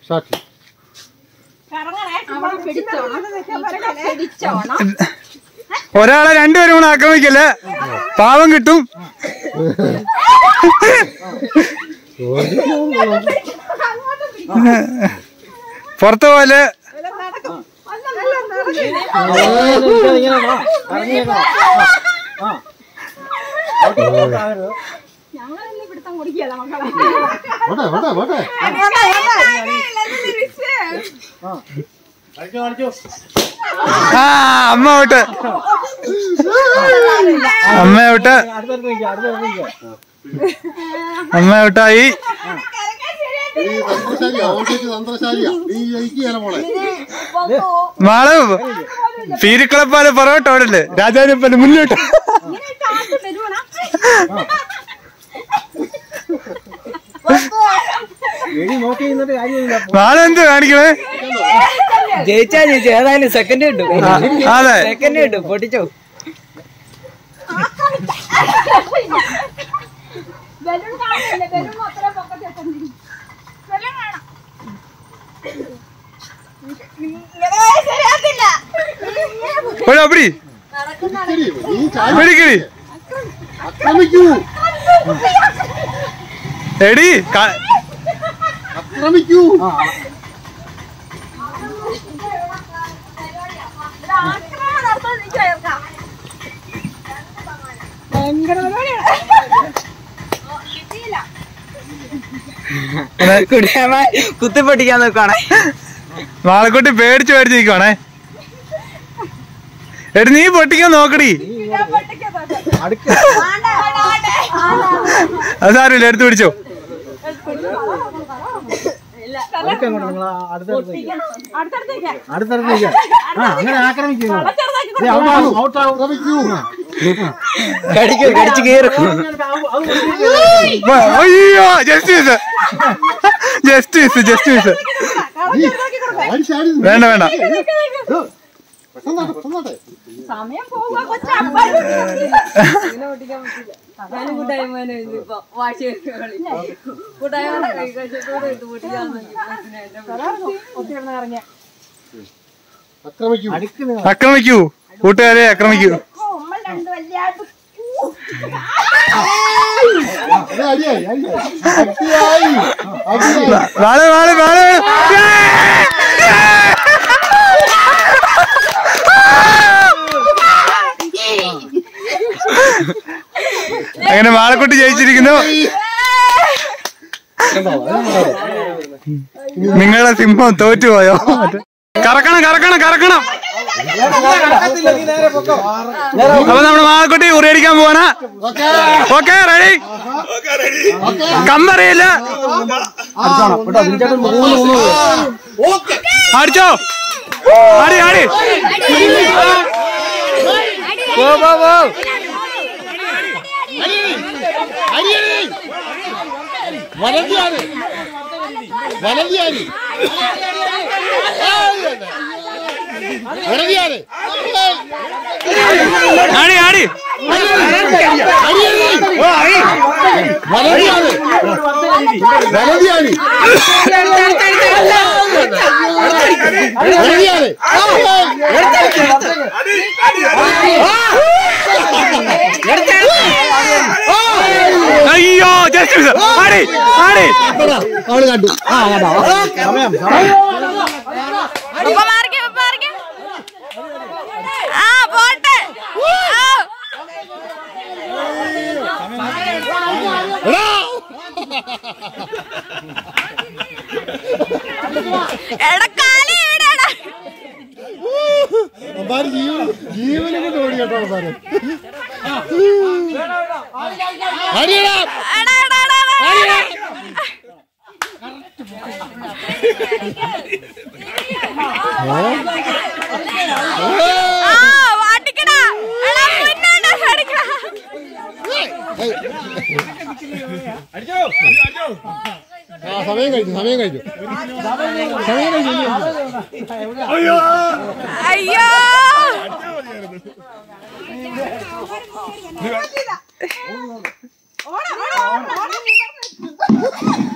Start അവിടെ പിടിച്ചോണം ഇവിടെ പിടിച്ചോണം ഒരാളെ രണ്ടുപേരും കൂടെ ആക്രമിക്കല്ലേ പാവം കിട്ടും പുറത്തു പോലെ ഇങ്ങനെ വാ ഇറങ്ങിയേക്കണം ആ ഞങ്ങളിന്ന് പിടുത്തം കുടിക്കല മക്കളെ വേട്ടെ വേട്ടെ വേട്ടെ ആ അമ്മ വിട്ട് അമ്മ വിട്ട് അടുത്തടുത്ത് നിൽക്കാം അടുത്തടുത്ത് നിൽക്കാം അമ്മ വിട്ടായി ഈ തന്ത്രശാലിയാ ഓൾസൈറ്റ് തന്ത്രശാലിയാ നീ ജയിക്കുകയാണ് മോളെ മാള് പീരിക്കളപ്പാല് പുറകോട്ട് ഓടല്ലേ രാജാവിനെപ്പോലെ മുന്നോട്ട് എടി നോക്കി നിന്നിട്ട് കാര്യമില്ല മാള് എന്ത് കാണിക്കണേ ജയിച്ചാ ജയിച്ചു ഏതായാലും സെക്കൻഡ് കിട്ടും ആ, അതെ സെക്കൻഡ് കിട്ടും പൊട്ടിച്ചോ ബലൂൺ കാണില്ല ബലൂൺ അത്ര പൊക്കത്തെ ബലൂൺ കാണാം ശരിയാത്തില്ല ഒരു അപ്പടി ശരി, നീ ചാടി പിടിക്കടി ആക്രമിക്കൂ എടി ക- ആക്രമിക്കൂ ആക്രമണം നടത്താൻ എനിക്ക് കേൾക്കാം ഭയങ്കര പരിപാടിയാണ് കിട്ടിയില്ല കുടിയാമ കുത്തി പൊട്ടിക്കാൻ നോക്കുവാണേ മാളക്കുട്ടി പേടിച്ച് പേടിച്ച് നിൽക്കുവാണേ എടി നീ പൊട്ടിക്കാൻ നോക്കടി അടുക്ക അത് സാരമില്ല എടുത്തു പിടിച്ചോ അടുക്ക അങ്ങോട്ട് നിങ്ങൾ അടുത്തടുത്ത് നിൽക്കാം അടുത്തടുത്തേക്ക് അടുത്തടുത്ത് നിൽക്കാം ആ അങ്ങനെ ആക്രമിക്കൂ ചെറുതാക്കി ഔട്ട് ആവും ആക്രമിക്കൂ കടിക്കും കടിച്ചു കീറും വ- അയ്യോ ജസ്റ്റിസ് ജസ്റ്റിസ് ജസ്റ്റിസ് ചാടി ചാടി വേണ്ട വേണ്ട പെട്ടെന്നാട്ടെ പെട്ടെന്നാട്ടെ സമയം പോവുക കൊച്ചു ഞാനും കൂട്ടായ്മേനെ ഇപ്പൊ വാശി കളി കൂട്ടായ്മ കൈകാശത്തോടെ ഇട്ട് പൊട്ടിക്കാൻ നോക്കി ആക്രമിക്കൂ അടുക്ക് നിങ്ങൾ ആക്രമിക്കൂ കൂട്ടുകാരെ ആക്രമിക്കൂ ഉമ്മ രണ്ട് വലിയ അത് അടിയായി അടിയായി അടിയായി അടിയായി വാള് വാള് വാള് അങ്ങനെ മാളക്കുട്ടി ജയിച്ചിരിക്കുന്നു നിങ്ങളുടെ സിംഹം തോറ്റുപോയോ കറക്കണം കറക്കണം കറക്കണം അപ്പൊ നമ്മുടെ മാളക്കുട്ടി ഉറിയടിക്കാൻ പോവാണ് ഓക്കെ റെഡി കമ്പറിയില്ല അടിച്ചോ ആടി ആടി പോ പോ പോ വലതിയാണ് വലതിയാണ് വലതിയാണ് ആടി ആടി വലതിയാണ് വലതിയാണ് വലതിയാണ് അയ്യോ ജസ്റ്റ് മിസ്. ആടി ആടി അവള് കണ്ടു ആ കണ്ടോ സമയം സമയം ഉപ്പ മാറിക്കേ ഉപ്പ മാറിക്കേ ആ പോട്ടെ ആ. എടാ കാലി എവിടെയാടാ അമ്പാര് ജീവൻ ജീവനും കൊണ്ട് ഓടി കേട്ടോ അമ്പാര് അടിയടാ എടാ എടാ എടാ, എടാ ആ വാട്ടിക്കടാ എടാ മുന്നോട്ട് അടിക്കടാ ആ സമയം കഴിഞ്ഞു സമയം കഴിഞ്ഞു സമയം കഴിഞ്ഞു അയ്യോ ഓടാ ഓടാ ഓടാ ഓടാ